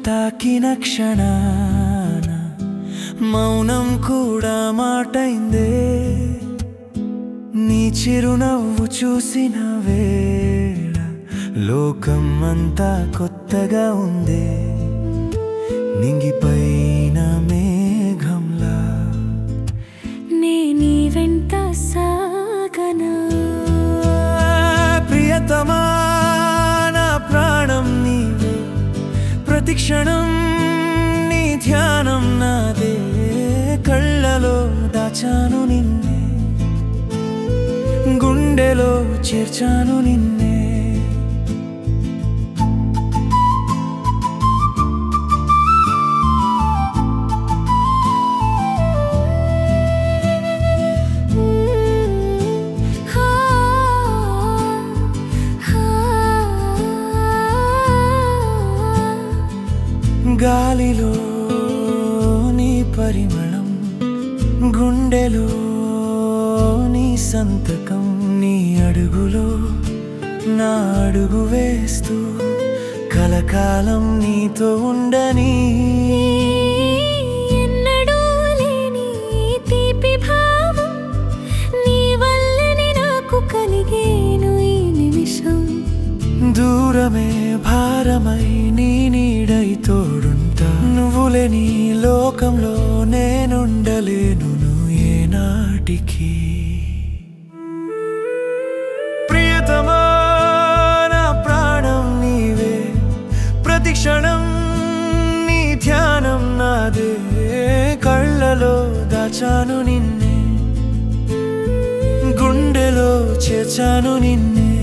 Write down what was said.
తాకిన క్షణాన మౌనం కూడా మాటైందే నీ చిరునవ్వు చూసిన వేళ లోకం అంతా కొత్తగా ఉందే నింగిపైన మేఘంలా నే నీ వెంట సాగనా ప్రియతమా నా ప్రాణం నీవే ప్రతి క్షణం నీ ధ్యానం నాదే కళ్ళలో దాచాను నిన్నే గుండెలో చేర్చాను నిన్నే హా హా గాలిలో నీ పరిమళం గుండెలో నీ సంతకం నీ అడుగులో నా అడుగు వేస్తూ కలకాలం నీతో ఉండని ఎన్నడూ లేని తీపి భావం నీ వల్లనే నాకు కలిగేను ఈ నిమిషం దూరమే భారమై నీ నీడై తోడుంటా నువ్వులే నీ లోకంలో నేనుండలేను నువ్వు ఏనాటికి ప్రియతమా నా ప్రాణం నీవే ప్రతి క్షణం నీ ధ్యానం నాదే కళ్ళలో దాచాను నిన్నే గుండెలో చేర్చాను నిన్నే